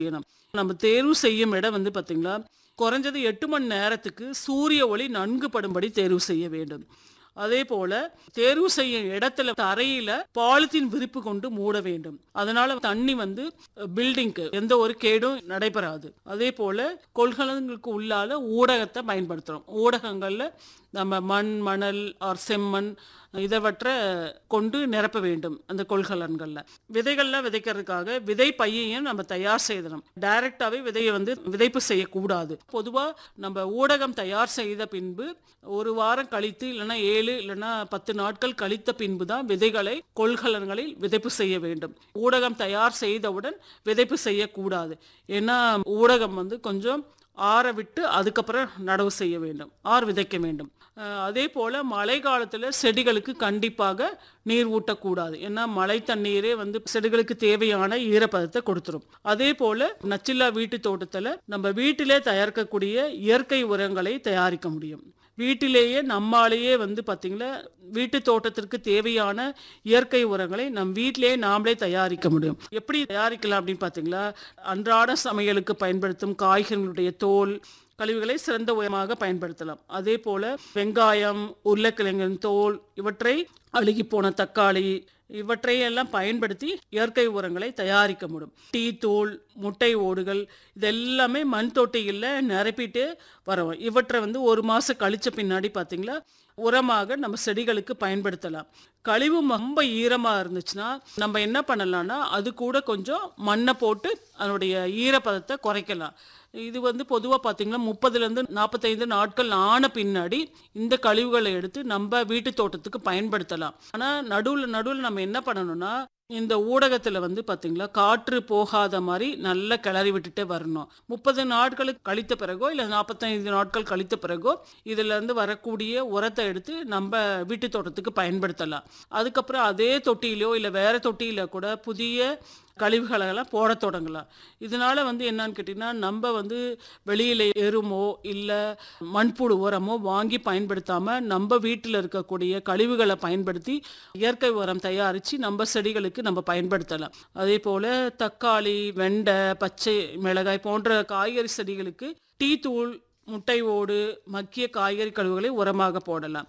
செய்யணும் நம்ம தேர்வு செய்யும் இடம் வந்து பாத்தீங்களா குறைஞ்சது எட்டு மணி நேரத்துக்கு சூரிய ஒளி நன்கு படும்படி தேர்வு செய்ய வேண்டும் அதே போல தேர்வு செய்யும் இடத்துல தரையில பாலித்தீன் விரிப்பு கொண்டு மூட வேண்டும் அதனால தண்ணி வந்து பில்டிங்க்கு எந்த ஒரு கேடும் நடைபெறாது அதே போல கொள்கலங்களுக்கு உள்ளால ஊடகத்தை பயன்படுத்துறோம் ஊடகங்கள்ல நம்ம மண் மணல் ஆர் செம்மண் இதவற்ற கொண்டு நிரப்ப வேண்டும் அந்த கொள்கலன்கள்ல விதைகள்லாம் விதைக்கிறதுக்காக விதை பையையும் நம்ம தயார் செய்தணும் டைரக்டாவே விதையை வந்து விதைப்பு செய்யக்கூடாது பொதுவா நம்ம ஊடகம் தயார் செய்த பின்பு ஒரு வாரம் கழித்து இல்லைன்னா ஏழு இல்லைன்னா பத்து நாட்கள் கழித்த பின்பு தான் விதைகளை கொள்கலன்களில் விதைப்பு செய்ய வேண்டும் ஊடகம் தயார் செய்தவுடன் விதைப்பு செய்யக்கூடாது ஏன்னா ஊடகம் வந்து கொஞ்சம் ஆற விட்டு அதுக்கப்புறம் நடவு செய்ய வேண்டும் ஆர் விதைக்க வேண்டும் அஹ் அதே போல் மழை காலத்தில் செடிகளுக்கு கண்டிப்பாக நீர் ஊட்டக்கூடாது ஏன்னா மழை தண்ணீரே வந்து செடிகளுக்கு தேவையான ஈரப்பதத்தை கொடுத்துரும் அதே போல் நச்சில்லா வீட்டு தோட்டத்தில் நம்ம வீட்டிலே தயாரிக்கக்கூடிய இயற்கை உரங்களை தயாரிக்க முடியும் வீட்டிலேயே நம்மாலேயே வந்து பார்த்திங்களா வீட்டு தோட்டத்திற்கு தேவையான இயற்கை உரங்களை நம் வீட்டிலேயே நாமளே தயாரிக்க முடியும் எப்படி தயாரிக்கலாம் அப்படின்னு பார்த்தீங்களா அன்றாட சமையலுக்கு பயன்படுத்தும் காய்கறிகளுடைய தோல் கழிவுகளை சிறந்த உரமாக பயன்படுத்தலாம் அதே போல வெங்காயம் உருளைக்கிழங்கின் தோல் இவற்றை அழுகி போன தக்காளி இவற்றை எல்லாம் பயன்படுத்தி இயற்கை உரங்களை தயாரிக்க முடியும் டீ தூள் முட்டை ஓடுகள் இதெல்லாமே மண் தொட்டிகளில் நிரப்பிட்டு வரோம் இவற்றை வந்து ஒரு மாதம் கழிச்ச பின்னாடி பார்த்தீங்களா உரமாக நம்ம செடிகளுக்கு பயன்படுத்தலாம் கழிவு ரொம்ப ஈரமாக இருந்துச்சுன்னா நம்ம என்ன பண்ணலாம்னா அது கூட கொஞ்சம் மண்ணை போட்டு அதனுடைய ஈரப்பதத்தை குறைக்கலாம் இது வந்து பொதுவாக பார்த்தீங்கன்னா முப்பதுலேருந்து நாற்பத்தைந்து நாட்கள் ஆன பின்னாடி இந்த கழிவுகளை எடுத்து நம்ம வீட்டு தோட்டத்துக்கு பயன்படுத்தலாம் ஆனால் நடுவில் நடுவில் நம்ம என்ன பண்ணணும்னா இந்த ஊடகத்தில் வந்து பார்த்தீங்களா காற்று போகாத மாதிரி நல்லா கிளறி விட்டுட்டே வரணும் முப்பது நாட்களுக்கு கழித்த பிறகோ இல்லை நாற்பத்தைந்து நாட்கள் கழித்த பிறகோ இதிலேருந்து வரக்கூடிய உரத்தை எடுத்து நம்ம வீட்டு தோட்டத்துக்கு பயன்படுத்தலாம் அதுக்கப்புறம் அதே தொட்டியிலோ இல்லை வேற தொட்டியில கூட புதிய கழிவுகளெல்லாம் போட தொடங்கலாம் இதனால வந்து என்னன்னு கேட்டிங்கன்னா நம்ம வந்து வெளியில் எருமோ இல்லை மண்புழு உரமோ வாங்கி பயன்படுத்தாமல் நம்ம வீட்டில் இருக்கக்கூடிய கழிவுகளை பயன்படுத்தி இயற்கை உரம் தயாரித்து நம்ம செடிகளுக்கு நம்ம பயன்படுத்தலாம் அதே போல் தக்காளி வெண்டை பச்சை மிளகாய் போன்ற காய்கறி செடிகளுக்கு டீ தூள் முட்டை ஓடு மக்கிய காய்கறி கழிவுகளை உரமாக போடலாம்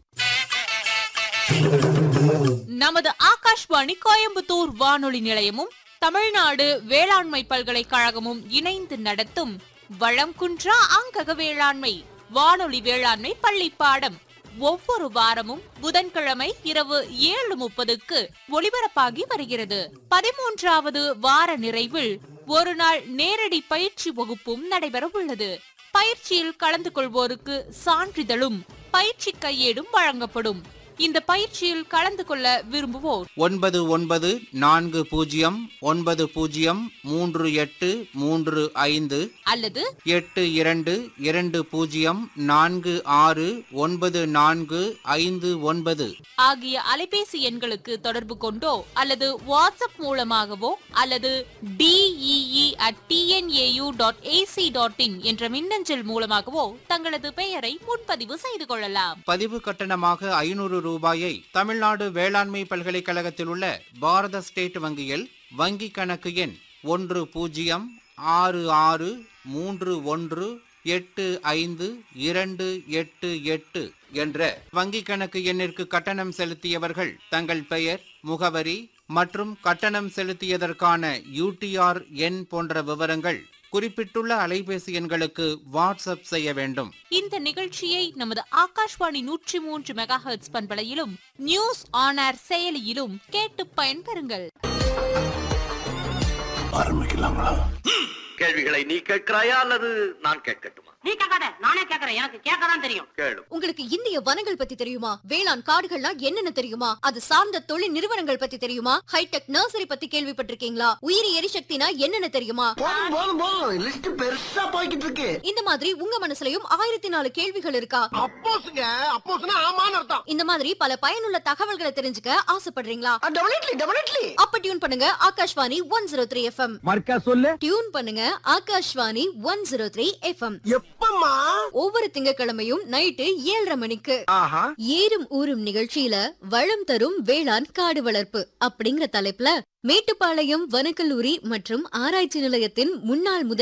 நமது ஆகாஷ்வாணி கோயம்புத்தூர் வானொலி நிலையமும் தமிழ்நாடு வேளாண்மை பல்கலைக்கழகமும் இணைந்து நடத்தும் வளம் குன்றா அங்கக வேளாண்மை வானொலி வேளாண்மை பள்ளி பாடம் ஒவ்வொரு வாரமும் புதன்கிழமை இரவு ஏழு முப்பதுக்கு ஒளிபரப்பாகி வருகிறது பதிமூன்றாவது வார நிறைவில் ஒரு நாள் நேரடி பயிற்சி வகுப்பும் நடைபெற உள்ளது பயிற்சியில் கலந்து கொள்வோருக்கு சான்றிதழும் பயிற்சி கையேடும் வழங்கப்படும் இந்த பயிற்சியில் கலந்து கொள்ள விரும்புவோர் ஒன்பது ஒன்பது நான்கு பூஜ்ஜியம் ஒன்பது பூஜ்ஜியம் மூன்று எட்டு மூன்று ஐந்து அல்லது எட்டு இரண்டு இரண்டு பூஜ்ஜியம் நான்கு ஆறு ஒன்பது நான்கு ஐந்து ஒன்பது ஆகிய அலைபேசி எண்களுக்கு தொடர்பு கொண்டோ அல்லது வாட்ஸ்அப் மூலமாகவோ அல்லது DEE at TNAU dot AC dot in என்ற மின்னஞ்சல் மூலமாகவோ தங்களது பெயரை முன்பதிவு செய்து கொள்ளலாம் பதிவு கட்டணமாக ஐநூறு ரூபாயை தமிழ்நாடு வேளாண்மை பல்கலைக்கழகத்தில் உள்ள பாரத ஸ்டேட் வங்கியில் வங்கி கணக்கு எண் ஒன்று பூஜ்ஜியம் ஆறு ஆறு மூன்று ஒன்று எட்டு ஐந்து இரண்டு எட்டு எட்டு என்ற வங்கி கணக்கு எண்ணிற்கு கட்டணம் செலுத்தியவர்கள் தங்கள் பெயர் முகவரி மற்றும் கட்டணம் செலுத்தியதற்கான யூடிஆர் எண் போன்ற விவரங்கள் குறிப்பிட்டுள்ள அலைபேசி எண்களுக்கு வாட்ஸ்அப் செய்ய வேண்டும் இந்த நிகழ்ச்சியை நமது ஆகாஷ்வாணி நூற்றி மூன்று மெகா ஹெர்ட்ஸ் பண்பலையிலும் நியூஸ் ஆன் ஏர் செயலியிலும் கேட்டு பயன்பெறுங்கள் ஆரம்பிக்கலாங்களா கேள்விகளை நீ கேட்கிறாயா அல்லது நான் கேட்கட்டுமா நீ கேட்காத நானே கேக்குறேன் எனக்கு கேட்கதான் தெரியும் கேளு உங்களுக்கு இந்திய வனங்கள் பத்தி தெரியுமா வேளாண் காடுகள்னா என்னென்ன தெரியுமா அது சார்ந்த தொழில் நிறுவனங்கள் பத்தி தெரியுமா ஹைடெக் நர்சரி பத்தி கேள்விப்பட்டிருக்கீங்களா உயிரி எரிசக்தினா என்னென்ன தெரியுமா போதும் போதும் போதும் லிஸ்ட் பெருசா போய்கிட்டு இருக்கு இந்த மாதிரி உங்க மனசுலயும் ஆயிரத்தி நாலு கேள்விகள் இருக்கா அப்போஸ்ங்க அப்போஸ்னா ஆமான்னு அர்த்தம் இந்த மாதிரி பல பயனுள்ள தகவல்களை தெரிஞ்சுக்க ஆசைப்படுறீங்களா டெபினெட்லி டெபினெட்லி அப்ப டியூன் பண்ணுங்க Akashvani one zero three FM மர்க்கா சொல்லு டியூன் பண்ணுங்க Akashvani one zero three FM எப்ப எப்பம்மா ஒவ்வொரு திங்கட்கிழமையும் நைட்டு ஏழரை மணிக்கு ஆஹா ஏறும் ஊரும் நிகழ்ச்சியில வளம் தரும் வேளாண் காடு வளர்ப்பு அப்படிங்கிற தலைப்புல மேட்டுப்பாளையம் வனக்கல்லூரி மற்றும் ஆராய்ச்சி நிலையத்தின் முன்னாள் முதல்